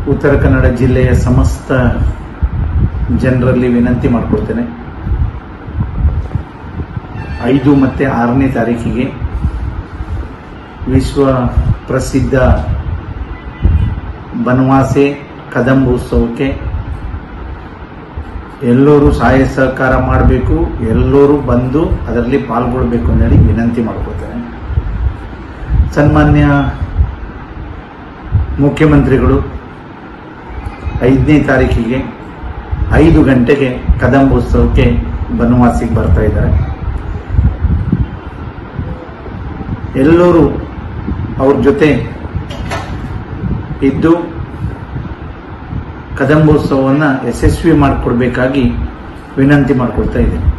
ಉತ್ತರ ಕನ್ನಡ ಜಿಲ್ಲೆಯ ಸಮಸ್ತ ಜನರಲ್ಲಿ ವಿನಂತಿ ಮಾಡಿಕೊಡ್ತೇನೆ ಐದು ಮತ್ತು ಆರನೇ ತಾರೀಕಿಗೆ ವಿಶ್ವ ಪ್ರಸಿದ್ಧ ಬನವಾಸೆ ಕದಂಬೋತ್ಸವಕ್ಕೆ ಎಲ್ಲರೂ ಸಹಾಯ ಸಹಕಾರ ಮಾಡಬೇಕು ಎಲ್ಲರೂ ಬಂದು ಅದರಲ್ಲಿ ಪಾಲ್ಗೊಳ್ಬೇಕು ಅಂತೇಳಿ ವಿನಂತಿ ಮಾಡ್ಕೊಳ್ತೇನೆ ಸನ್ಮಾನ್ಯ ಮುಖ್ಯಮಂತ್ರಿಗಳು ಐದನೇ ತಾರೀಕಿಗೆ ಐದು ಗಂಟೆಗೆ ಕದಂಬೋತ್ಸವಕ್ಕೆ ಬನವಾಸಿಗೆ ಬರ್ತಾ ಇದ್ದಾರೆ ಎಲ್ಲರೂ ಅವ್ರ ಜೊತೆ ಇದ್ದು ಕದಂಬೋತ್ಸವವನ್ನು ಯಶಸ್ವಿ ಮಾಡಿಕೊಡ್ಬೇಕಾಗಿ ವಿನಂತಿ ಮಾಡಿಕೊಳ್ತಾ ಇದ್ದೀನಿ